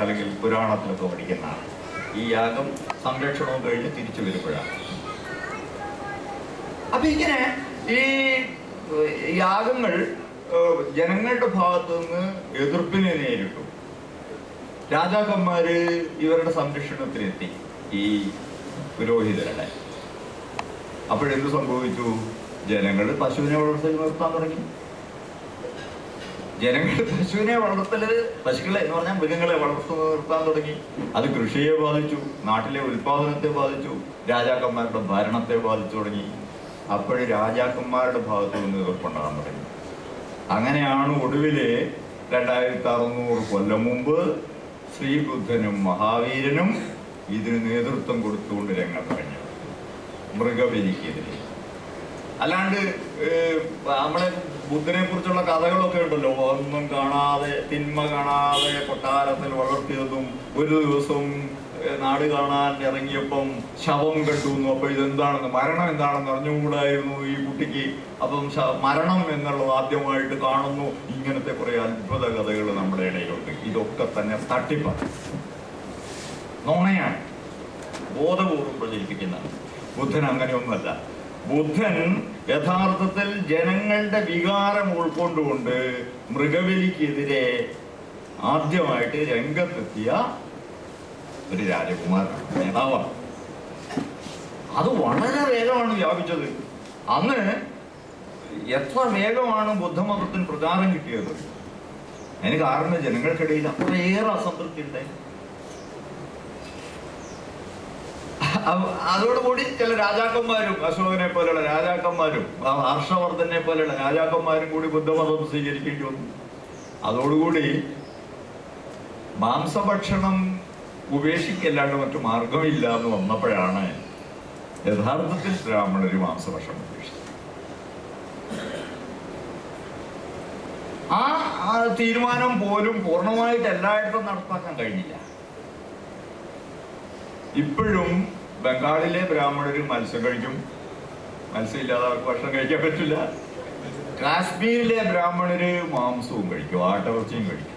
അല്ലെങ്കിൽ പുരാണത്തിലൊക്കെ പഠിക്കുന്നതാണ് ഈ യാഗം സംരക്ഷണവും കഴിഞ്ഞ് തിരിച്ചു വരുമ്പോഴാണ് അപ്പൊ ഇങ്ങനെ ഈ ഏഹ്, യാഗങ്ങൾ ഏഹ്, ജനങ്ങളുടെ ഭാഗത്തു നിന്ന് എതിർപ്പിനെ നേരിട്ടു രാജാക്കന്മാര് ഇവരുടെ സംരക്ഷണത്തിലെത്തി ഈ പുരോഹിതരുടെ അപ്പോഴെന്ത് സംഭവിച്ചു ജനങ്ങൾ പശുവിനെ വളർത്തൽ നിർത്താൻ തുടങ്ങി ജനങ്ങൾ പശുവിനെ വളർത്തല് പശുക്കളെ എന്ന് പറഞ്ഞാൽ മൃഗങ്ങളെ വളർത്തു നിർത്താൻ തുടങ്ങി അത് കൃഷിയെ ബാധിച്ചു നാട്ടിലെ ഉൽപാദനത്തെ ബാധിച്ചു രാജാക്കന്മാരുടെ ഭരണത്തെ ബാധിച്ചു തുടങ്ങി അപ്പോഴ് രാജാക്കന്മാരുടെ ഭാഗത്തു നിന്ന് എതിർപ്പുണ്ടാകാൻ തുടങ്ങി അങ്ങനെയാണ് ഒടുവില് രണ്ടായിരത്തി അറുന്നൂറ് കൊല്ലം മുമ്പ് ശ്രീബുദ്ധനും മഹാവീരനും ഇതിന് നേതൃത്വം കൊടുത്തുകൊണ്ട് രംഗത്തിറങ്ങി മൃഗബലിക്കെതിരെ അല്ലാണ്ട് ഏഹ്, നമ്മളെ ബുദ്ധനെ കുറിച്ചുള്ള കഥകളൊക്കെ ഉണ്ടല്ലോ ഒന്നും കാണാതെ തിന്മ കാണാതെ കൊട്ടാരത്തിൽ വളർത്തിയതും ഒരു ദിവസം ഏഹ്, നാട് കാണാൻ ഇറങ്ങിയപ്പം ശവം കണ്ടുന്നു അപ്പൊ ഇതെന്താണെന്ന് മരണം എന്താണെന്ന് അറിഞ്ഞുകൂടായിരുന്നു ഈ കുട്ടിക്ക് അപ്പം ശ- മരണം എന്നുള്ളത് ആദ്യമായിട്ട് കാണുന്നു ഇങ്ങനത്തെ കുറെ അത്ഭുത കഥകൾ നമ്മുടെ ഇടയിലുണ്ട് ഇതൊക്കെ തന്നെ തട്ടിപ്പാണ് നുണയാണ് ബോധപൂർവം പ്രചരിപ്പിക്കുന്നതാണ് ബുദ്ധൻ അങ്ങനെയൊന്നുമല്ല ബുദ്ധൻ യഥാർത്ഥത്തിൽ ജനങ്ങളുടെ വികാരം ഉൾക്കൊണ്ടുകൊണ്ട് മൃഗബലിക്കെതിരെ ആദ്യമായിട്ട് രംഗത്തെത്തിയ ഒരു രാജകുമാരനാണ് നേതാവാണ് അത് വളരെ വേഗമാണ് വ്യാപിച്ചത് അന്ന് എത്ര വേഗമാണ് ബുദ്ധമതത്തിന് പ്രചാരം കിട്ടിയത് അതിന് കാരണം ജനങ്ങൾക്കിടയിൽ അത്രയേറെ അസംതൃപ്തി ഉണ്ടായി അ- അതോടുകൂടി ചില രാജാക്കന്മാരും അശോകനെ പോലെയുള്ള രാജാക്കന്മാരും ആ ഹർഷവർദ്ധനെ പോലെയുള്ള രാജാക്കന്മാരും കൂടി ബുദ്ധമതം സ്വീകരിക്കേണ്ടി വന്നു അതോടുകൂടി മാംസഭക്ഷണം ഉപേക്ഷിക്കല്ലാണ്ട് മറ്റു മാർഗമില്ല എന്ന് വന്നപ്പോഴാണ് യഥാർത്ഥത്തിൽ ബ്രാഹ്മണര് മാംസഭക്ഷണം ഉപേക്ഷിച്ചത് ആ ആ തീരുമാനം പോലും പൂർണ്ണമായിട്ട് എല്ലായിടത്തും നടപ്പാക്കാൻ കഴിഞ്ഞില്ല ഇപ്പോഴും ബംഗാളിലെ ബ്രാഹ്മണര് മത്സ്യം കഴിക്കും മത്സ്യം ഇല്ലാതെ അവർക്ക് ഭക്ഷണം കഴിക്കാൻ പറ്റില്ല കാശ്മീരിലെ ബ്രാഹ്മണര് മാംസവും കഴിക്കും ആട്ടവർച്ചയും കഴിക്കും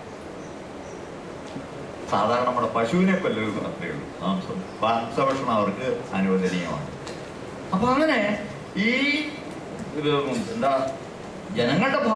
സാധാരണ നമ്മുടെ പശുവിനെ കൊല്ലരുത് അത്രയേ ഉള്ളൂ മാംസം മാംസഭക്ഷണം അവർക്ക് അനുവദനീയമാണ് അപ്പൊ അങ്ങനെ ഈ ഇത് എന്താ ജനങ്ങളുടെ